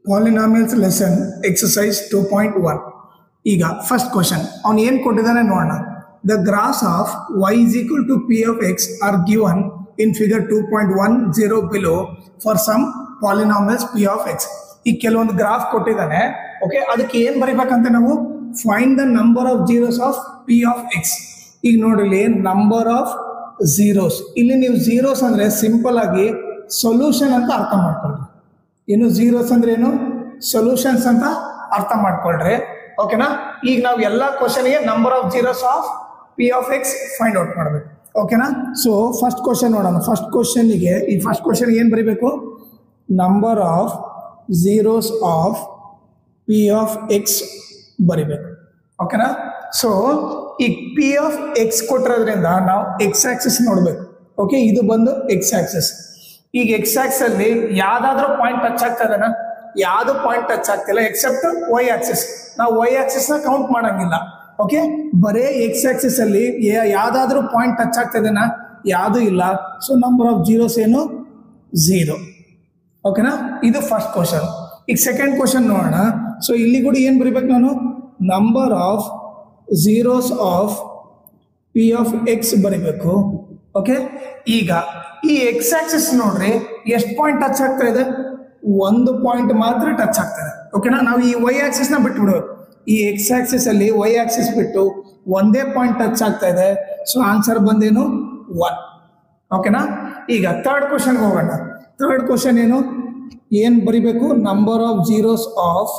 polynomials lesson exercise two point one ಈಗ first question ಅವ್ನು ಏನು ಕೊಟ್ಟಿದ್ದಾನೆ ನೋಡೋಣ the graphs of Y is equal to P of X are given in figure two point one zero below for some polynomials P of X ಈಗ ಕೆಲವೊಂದು graph ಕೊಟ್ಟಿದ್ದಾನೆ okay ಅದಕ್ಕೆ ಏನು ಬರಿಬೇಕಂತ ನಾವು find the number of zeros of P of X ಈಗ ನೋಡಿಲಿ number of zeros ಇಲ್ಲಿ ನೀವು ಝೀರೋಸ್ ಅಂದ್ರೆ ಸಿಂಪಲ್ ಆಗಿ ಸೊಲ್ಯೂಷನ್ ಅಂತ ಅರ್ಥ ಮಾಡ್ಕೊಳ್ರಿ ಏನು ಝೀರೋಸ್ ಅಂದ್ರೆ ಏನು ಸೊಲ್ಯೂಷನ್ಸ್ ಅಂತ ಅರ್ಥ ಮಾಡ್ಕೊಳ್ರಿ ಓಕೆನಾ ಈಗ ನಾವು ಎಲ್ಲ ಕ್ವಶನ್ಗೆ number of zeros of P of X find out ಮಾಡಬೇಕು ಓಕೆನಾ ಸೊ ಫಸ್ಟ್ ಕ್ವಶನ್ ನೋಡೋಣ ಫಸ್ಟ್ ಕ್ವಶನ್ಗೆ ಈ ಫಸ್ಟ್ ಕ್ವಶನ್ ಏನು ಬರೀಬೇಕು number of zeros of P of X ಬರಿಬೇಕು ಓಕೆನಾ ಸೊ ಈ ಪಿ ಆಫ್ ಎಕ್ಸ್ ಕೊಟ್ಟಿರೋದ್ರಿಂದ ನಾವು ಎಕ್ಸ್ ಆಕ್ಸಿಸ್ ನೋಡಬೇಕು ಓಕೆ ಇದು ಬಂದು ಎಕ್ಸ್ ಆಕ್ಸಿಸ್ ಈಗ ಎಕ್ಸ್ ಆಕ್ಸ್ ಅಲ್ಲಿ ಯಾವ್ದಾದ್ರೂ ಪಾಯಿಂಟ್ ಟಚ್ ಆಗ್ತದನ ಯಾವ್ದು ಪಾಯಿಂಟ್ ಟಚ್ ಆಗ್ತಿಲ್ಲ ಎಕ್ಸೆಪ್ಟ್ ವೈ ಆಕ್ಸಿಸ್ ನಾವು ವೈ ಆಕ್ಸಿಸ್ ನ ಕೌಂಟ್ ಮಾಡಂಗಿಲ್ಲ ಓಕೆ ಬರೇ ಎಕ್ಸ್ ಆಕ್ಸಿಸ್ ಅಲ್ಲಿ ಯಾ- ಯಾವ್ದಾದ್ರೂ ಪಾಯಿಂಟ್ ಟಚ್ ಆಗ್ತದನ ಯಾವುದು ಇಲ್ಲ ಸೊ ನಂಬರ್ ಆಫ್ ಜೀರೋಸ್ ಏನು ಝೀರೋ ಓಕೆನಾ ಇದು ಫಸ್ಟ್ ಕ್ವಶನ್ ಈಗ ಸೆಕೆಂಡ್ ಕ್ವಶನ್ ನೋಡೋಣ ಸೊ ಇಲ್ಲಿ ಕೂಡ ಏನು ಬರಿಬೇಕು ನಾನು number of zeros of P of X ಬರಿಬೇಕು ಓಕೆ ಈಗ ಈ ಎಕ್ಸ್ ಆಕ್ಸಿಸ್ ನೋಡ್ರಿ ಎಷ್ಟು ಪಾಯಿಂಟ್ ಟಚ್ ಆಗ್ತಾ ಇದೆ ಒಂದು ಪಾಯಿಂಟ್ ಮಾತ್ರ ಟಚ್ ಆಗ್ತದೆ ಓಕೆನಾ ನಾವು ಈ ವೈ ಆಕ್ಸಿಸ್ ನ ಬಿಟ್ಬಿಡ್ಬೇಕು ಈ ಎಕ್ಸ್ ಆಕ್ಸಿಸ್ ಅಲ್ಲಿ ವೈ ಆಕ್ಸಿಸ್ ಬಿಟ್ಟು ಒಂದೇ ಪಾಯಿಂಟ್ ಟಚ್ ಆಗ್ತಾ ಇದೆ ಸೊ ಆನ್ಸರ್ ಬಂದೇನು ಒನ್ ಓಕೆನಾ ಈಗ ಥರ್ಡ್ ಕ್ವಶನ್ಗೆ ಹೋಗೋಣ ಥರ್ಡ್ ಕ್ವಶನ್ ಏನು ಏನು ಬರಿಬೇಕು number of zeros of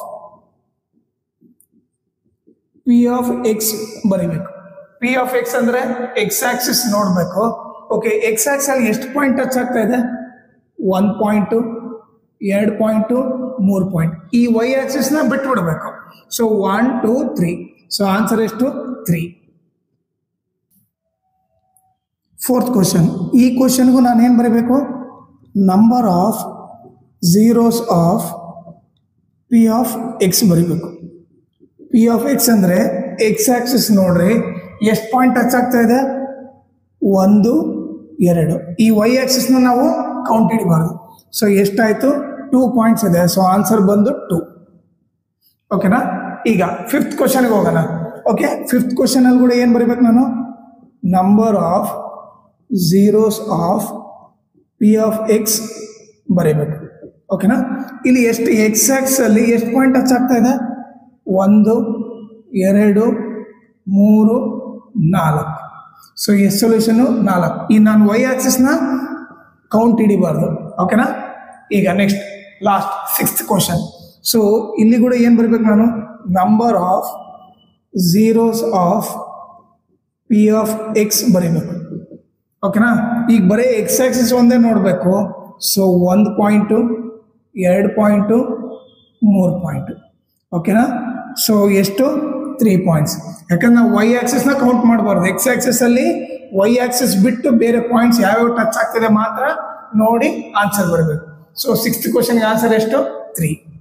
P of X ಬರಿಬೇಕು ಪಿ ಆಫ್ ಎಕ್ಸ್ ಅಂದ್ರೆ ಎಕ್ಸ್ ಆಕ್ಸಿಸ್ ನೋಡಬೇಕು ಓಕೆ ಎಕ್ಸ್ ಆಕ್ಸ್ ಅಲ್ಲಿ ಎಷ್ಟು ಪಾಯಿಂಟ್ ಟಚ್ ಆಗ್ತಾ ಇದೆ ಒನ್ ಪಾಯಿಂಟು ಎರಡು ಪಾಯಿಂಟು ಮೂರು ಪಾಯಿಂಟ್ ಈ ವೈ ಆಕ್ಸಿಸ್ನ ಬಿಟ್ಬಿಡ್ಬೇಕು so one two three so answer ಎಷ್ಟು ತ್ರೀ ಫೋರ್ತ್ ಕ್ವಶನ್ ಈ ಕ್ವಶನ್ಗೂ ನಾನು ಏನು ಬರೀಬೇಕು number of zeros of P of X ಬರಿಬೇಕು ಪಿ ಆಫ್ ಎಕ್ಸ್ ಅಂದರೆ ಎಕ್ಸ್ ಆಕ್ಸಿಸ್ ನೋಡ್ರಿ ಎಷ್ಟು ಪಾಯಿಂಟ್ ಟಚ್ ಆಗ್ತಾ ಇದೆ ಒಂದು ಎರಡು ಈ ವೈ ಆಕ್ಸಿಸ್ನ ನಾವು ಕೌಂಟ್ ಹಿಡಿಬಾರ್ದು ಸೊ ಎಷ್ಟಾಯಿತು ಟೂ ಪಾಯಿಂಟ್ಸ್ ಇದೆ ಸೊ ಆನ್ಸರ್ ಬಂದು ಟೂ ಓಕೆನಾ ಈಗ ಫಿಫ್ತ್ ಕ್ವಶನ್ಗೆ ಹೋಗೋಣ ಓಕೆ ಫಿಫ್ತ್ ಕ್ವಶನಲ್ಲಿ ಕೂಡ ಏನು ಬರಿಬೇಕು ನಾನು number of zeros of P of X ಬರೀಬೇಕು ಓಕೆನಾ ಇಲ್ಲಿ ಎಷ್ಟು ಎಕ್ಸ್ ಆಕ್ಸ್ ಅಲ್ಲಿ ಎಷ್ಟು ಪಾಯಿಂಟ್ ಟಚ್ ಆಗ್ತಾ ಇದೆ ಒಂದು ಎರಡು ಮೂರು ನಾಲ್ಕು ಸೊ ಎಷ್ಟು ಸೊಲ್ಯೂಷನು ನಾಲ್ಕು ಈ ನಾನು ವೈ ಆಕ್ಸಿಸ್ನ ಕೌಂಟ್ ಹಿಡಿಬಾರ್ದು ಓಕೆನಾ ಈಗ next last sixth question so ಇಲ್ಲಿ ಕೂಡ ಏನು ಬರಬೇಕು ನಾನು number of zeros of P of X ಬರೀಬೇಕು ಓಕೆನಾ ಈಗ ಬರೀ ಎಕ್ಸ್ ಆಕ್ಸಿಸ್ ಒಂದೇ ನೋಡಬೇಕು ಸೊ ಒಂದು ಪಾಯಿಂಟು ಎರಡು ಪಾಯಿಂಟು ಮೂರು ಪಾಯಿಂಟು ಓಕೆನಾ ಸೊ ಎಷ್ಟು ತ್ರೀ ಪಾಯಿಂಟ್ಸ್ ಯಾಕಂದ್ರೆ ನಾವು ವೈ ಆಕ್ಸಿಸ್ನ ಕೌಂಟ್ ಮಾಡಬಾರ್ದು ಎಕ್ಸ್ ಆಕ್ಸಿಸ್ ಅಲ್ಲಿ ವೈ ಆಕ್ಸಿಸ್ ಬಿಟ್ಟು ಬೇರೆ ಪಾಯಿಂಟ್ಸ್ ಯಾವ್ಯಾವ ಟಚ್ ಆಗ್ತಿದೆ ಮಾತ್ರ ನೋಡಿ ಆನ್ಸರ್ ಬರಬೇಕು ಸೊ ಸಿಕ್ಸ್ತ್ ಕ್ವಶನ್ಗೆ ಆನ್ಸರ್ ಎಷ್ಟು ತ್ರೀ